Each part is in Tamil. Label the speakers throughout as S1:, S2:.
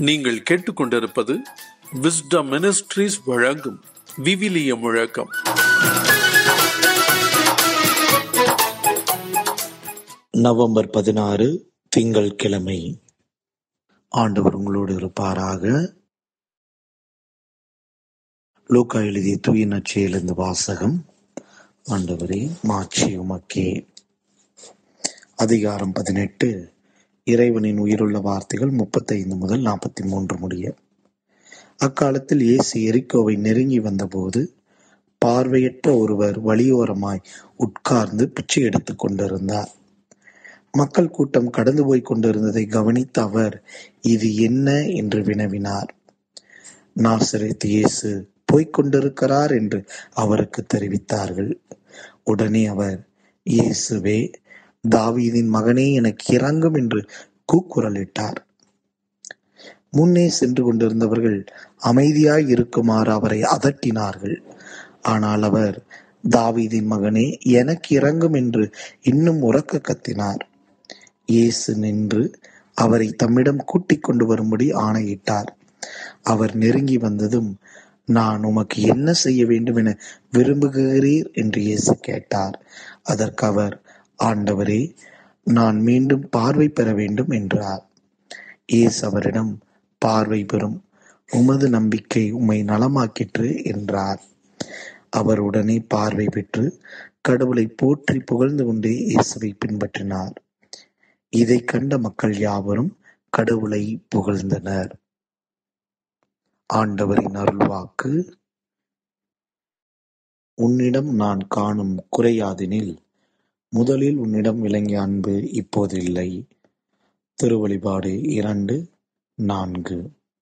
S1: நீங்கள் கேட்டுக்கொண்டிருப்பது விஸ்டம் மினிஸ்ட்ரீஸ் வழங்கும் விவிலிய முழக்கம்
S2: நவம்பர் பதினாறு திங்கள் கிழமை ஆண்டவர் உங்களோடு இருப்பாராக லூக்கா எழுதிய தூய நச்சையிலிருந்து வாசகம் ஆண்டவரே மாட்சி உமக்கே அதிகாரம் பதினெட்டு இறைவனின் உயிருள்ள வார்த்தைகள் முப்பத்தைந்து முதல் நாற்பத்தி மூன்று முடிய அக்காலத்தில் இயேசு எரிக்கோவை நெருங்கி வந்தபோது பார்வையற்ற ஒருவர் வழியோரமாய் உட்கார்ந்து பிச்சை எடுத்துக் கொண்டிருந்தார் மக்கள் கூட்டம் கடந்து போய் கொண்டிருந்ததை கவனித்த அவர் இது என்ன என்று வினவினார் நாசரேத் இயேசு போய்க் கொண்டிருக்கிறார் என்று அவருக்கு தெரிவித்தார்கள் உடனே அவர் இயேசுவே தாவீதின் மகனே எனக்கு இறங்கும் என்று கூக்குரலிட்டார் முன்னே சென்று கொண்டிருந்தவர்கள் அமைதியாய் இருக்குமாறு அவரை அதட்டினார்கள் ஆனால் அவர் தாவீதின் மகனே எனக்கு இறங்கும் என்று இன்னும் உறக்க கத்தினார் இயேசு நின்று அவரை தம்மிடம் கூட்டிக் கொண்டு வரும்படி ஆணையிட்டார் அவர் நெருங்கி வந்ததும் நான் உமக்கு என்ன செய்ய வேண்டும் என விரும்புகிறீர் என்று இயேசு கேட்டார் அதற்கு அவர் ஆண்டவரே நான் மீண்டும் பார்வை பெற வேண்டும் என்றார் இயேசு அவரிடம் பார்வை பெறும் உமது நம்பிக்கை உம்மை நலமாக்கிற்று என்றார் அவர் உடனே பார்வை பெற்று கடவுளை போற்றி புகழ்ந்து கொண்டே இயேசுவை பின்பற்றினார் இதை கண்ட மக்கள் யாவரும் கடவுளை புகழ்ந்தனர் ஆண்டவரின் அருள்வாக்கு உன்னிடம் நான் காணும் குறையாதெனில் முதலில் உன்னிடம் விளங்கிய அன்பு இப்போது இல்லை திருவழிபாடு இரண்டு நான்கு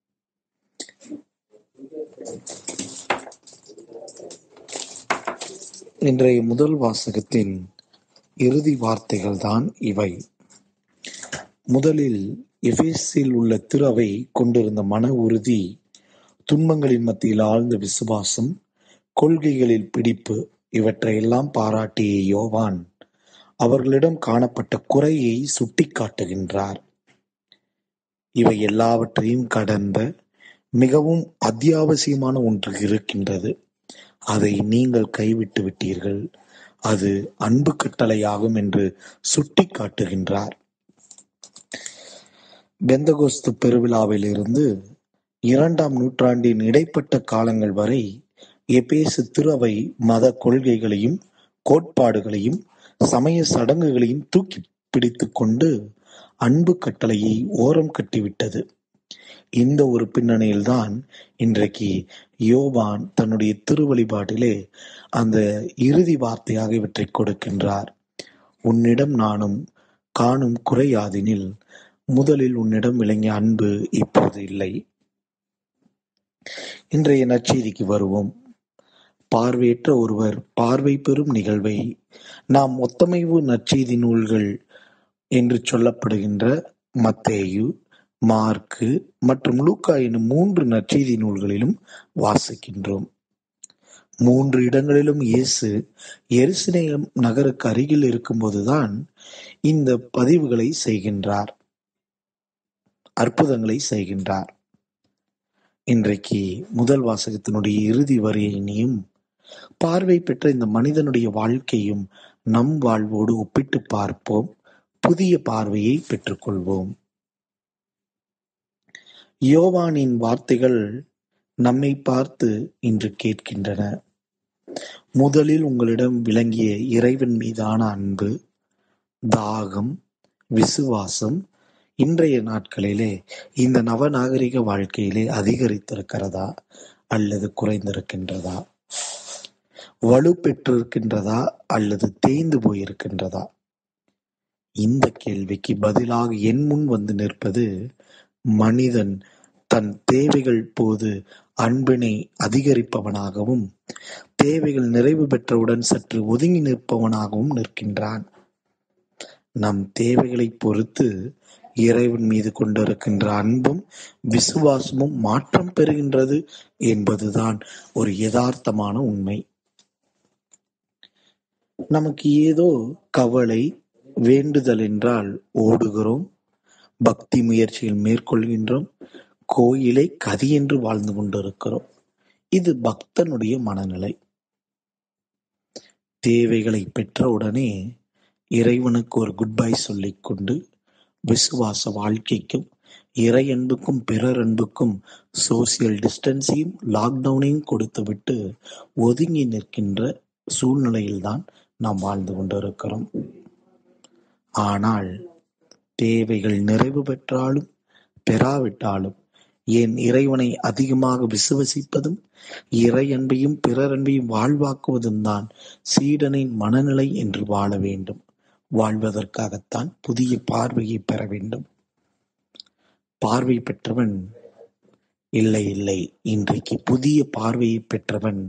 S2: இன்றைய முதல் வாசகத்தின் இறுதி வார்த்தைகள் தான் இவை முதலில் எபேசில் உள்ள திரு அவை கொண்டிருந்த மன உறுதி துன்பங்களின் மத்தியில் ஆழ்ந்த விசுவாசம் கொள்கைகளில் பிடிப்பு இவற்றையெல்லாம் பாராட்டிய யோவான் அவர்களிடம் காணப்பட்ட குறையை சுட்டிக்காட்டுகின்றார் இவை எல்லாவற்றையும் கடந்த மிகவும் அத்தியாவசியமான ஒன்று இருக்கின்றது அதை நீங்கள் கைவிட்டு விட்டீர்கள் அது அன்பு கட்டளையாகும் என்று சுட்டிக்காட்டுகின்றார் பெந்தகோஸ்து பெருவிழாவிலிருந்து இரண்டாம் நூற்றாண்டின் இடைப்பட்ட காலங்கள் வரை எபேசு திருவை மத கொள்கைகளையும் கோட்பாடுகளையும் சமய சடங்குகளையும் தூக்கி பிடித்து கொண்டு அன்பு கட்டளையை ஓரம் கட்டிவிட்டது இந்த ஒரு பின்னணியில்தான் இன்றைக்கு யோவான் தன்னுடைய திருவழிபாட்டிலே அந்த இறுதி வார்த்தையாக இவற்றை கொடுக்கின்றார் உன்னிடம் நானும் காணும் குறையாதினில் முதலில் உன்னிடம் விளங்கிய அன்பு இப்போது இல்லை இன்றைய நற்செய்திக்கு வருவோம் பார்வையற்ற ஒருவர் பார்வை பெறும் நிகழ்வை நாம் ஒத்தமைவு நற்செய்தி நூல்கள் என்று சொல்லப்படுகின்ற மத்தேயு மார்க்கு மற்றும் லூக்கா எனும் மூன்று நற்செய்தி நூல்களிலும் வாசிக்கின்றோம் மூன்று இடங்களிலும் இயேசு எருசலேம் நகருக்கு அருகில் இருக்கும்போதுதான் இந்த பதிவுகளை செய்கின்றார் அற்புதங்களை செய்கின்றார் இன்றைக்கு முதல் வாசகத்தினுடைய இறுதி வரியையும் பார்வை பெற்ற இந்த மனிதனுடைய வாழ்க்கையும் நம் வாழ்வோடு ஒப்பிட்டு பார்ப்போம் புதிய பார்வையை பெற்றுக்கொள்வோம் யோவானின் வார்த்தைகள் நம்மை பார்த்து இன்று கேட்கின்றன முதலில் உங்களிடம் விளங்கிய இறைவன் மீதான அன்பு தாகம் விசுவாசம் இன்றைய நாட்களிலே இந்த நவநாகரிக வாழ்க்கையிலே அதிகரித்திருக்கிறதா அல்லது குறைந்திருக்கின்றதா வலு பெற்றிருக்கின்றதா அல்லது தேய்ந்து போயிருக்கின்றதா இந்த கேள்விக்கு பதிலாக என் முன் வந்து நிற்பது மனிதன் தன் தேவைகள் போது அன்பினை அதிகரிப்பவனாகவும் தேவைகள் நிறைவு பெற்றவுடன் சற்று ஒதுங்கி நிற்பவனாகவும் நிற்கின்றான் நம் தேவைகளை பொறுத்து இறைவன் மீது கொண்டிருக்கின்ற அன்பும் விசுவாசமும் மாற்றம் பெறுகின்றது என்பதுதான் ஒரு யதார்த்தமான உண்மை நமக்கு ஏதோ கவலை வேண்டுதல் என்றால் ஓடுகிறோம் பக்தி முயற்சியில் மேற்கொள்கின்றோம் கோயிலை கதி என்று வாழ்ந்து கொண்டிருக்கிறோம் இது பக்தனுடைய மனநிலை தேவைகளை பெற்றவுடனே இறைவனுக்கு ஒரு குட் பை சொல்லிக் கொண்டு விசுவாச வாழ்க்கைக்கும் இறை அன்புக்கும் பிறர் அன்புக்கும் சோசியல் டிஸ்டன்ஸையும் லாக்டவுனையும் கொடுத்துவிட்டு ஒதுங்கி நிற்கின்ற சூழ்நிலையில்தான் நாம் வாழ்ந்து கொண்டிருக்கிறோம் ஆனால் தேவைகள் நிறைவு பெற்றாலும் பெறாவிட்டாலும் என் இறைவனை அதிகமாக விசுவசிப்பதும் இறை அன்பையும் பிறர் அன்பையும் வாழ்வாக்குவதும் தான் சீடனின் மனநிலை என்று வாழ வேண்டும் வாழ்வதற்காகத்தான் புதிய பார்வையை பெற வேண்டும் பார்வை பெற்றவன் இல்லை இல்லை இன்றைக்கு புதிய பார்வையை பெற்றவன்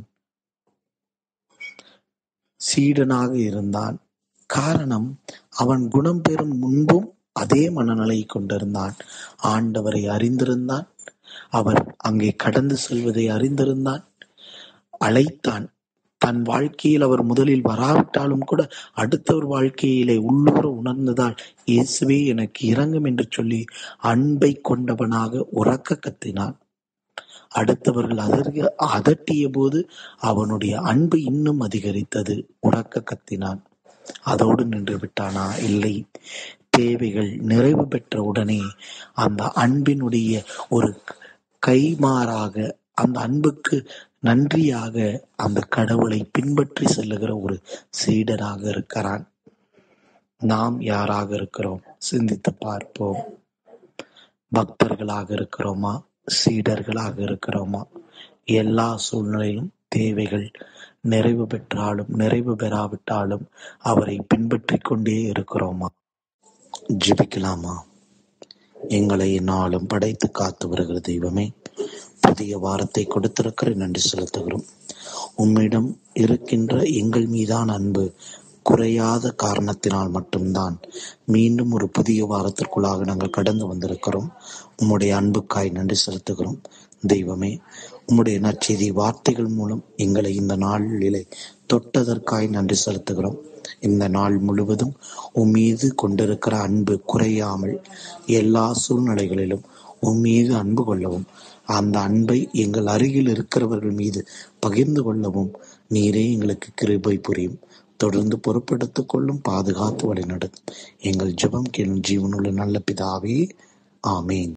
S2: சீடனாக இருந்தான் காரணம் அவன் குணம் பெறும் முன்பும் அதே மனநிலை கொண்டிருந்தான் ஆண்டவரை அறிந்திருந்தான் அவர் அங்கே கடந்து செல்வதை அறிந்திருந்தான் அழைத்தான் தன் வாழ்க்கையில் அவர் முதலில் வராவிட்டாலும் கூட அடுத்தவர் வாழ்க்கையிலே உள்ளூர உணர்ந்ததால் இயேசுவே எனக்கு இறங்கும் என்று சொல்லி அன்பை கொண்டவனாக உறக்க கத்தினான் அடுத்தவர்கள் அதற்கு அதட்டிய போது அவனுடைய அன்பு இன்னும் அதிகரித்தது உறக்க கத்தினான் அதோடு நின்று விட்டானா இல்லை தேவைகள் நிறைவு பெற்ற உடனே அந்த அன்பினுடைய ஒரு கைமாறாக அந்த அன்புக்கு நன்றியாக அந்த கடவுளை பின்பற்றி செல்லுகிற ஒரு சீடராக இருக்கிறான் நாம் யாராக இருக்கிறோம் சிந்தித்து பார்ப்போம் பக்தர்களாக இருக்கிறோமா சீடர்களாக இருக்கிறோமா எல்லா சூழ்நிலையிலும் தேவைகள் நிறைவு பெற்றாலும் நிறைவு பெறாவிட்டாலும் அவரை பின்பற்றி கொண்டே இருக்கிறோமா ஜெபிக்கலாமா எங்களை நாளும் படைத்து காத்து வருகிற தெய்வமே புதிய வாரத்தை கொடுத்திருக்கிற நன்றி செலுத்துகிறோம் உம்மிடம் இருக்கின்ற எங்கள் மீதான அன்பு குறையாத காரணத்தினால் மட்டும்தான் மீண்டும் ஒரு புதிய வாரத்திற்குள்ளாக நாங்கள் கடந்து வந்திருக்கிறோம் உம்முடைய அன்புக்காய் நன்றி செலுத்துகிறோம் தெய்வமே உம்முடைய நற்செய்தி வார்த்தைகள் மூலம் எங்களை இந்த நாளிலே தொட்டதற்காய் நன்றி செலுத்துகிறோம் இந்த நாள் முழுவதும் உன் மீது கொண்டிருக்கிற அன்பு குறையாமல் எல்லா சூழ்நிலைகளிலும் உன் மீது அன்பு கொள்ளவும் அந்த அன்பை எங்கள் அருகில் இருக்கிறவர்கள் மீது பகிர்ந்து கொள்ளவும் நீரே எங்களுக்கு கிருபை புரியும் தொடர்ந்து பொறுப்பெடுத்துக் கொள்ளும் பாதுகாத்து வழிநடத்தும் எங்கள் ஜெபம் கேளும் ஜீவனுள்ள நல்ல பிதாவே ஆமேன்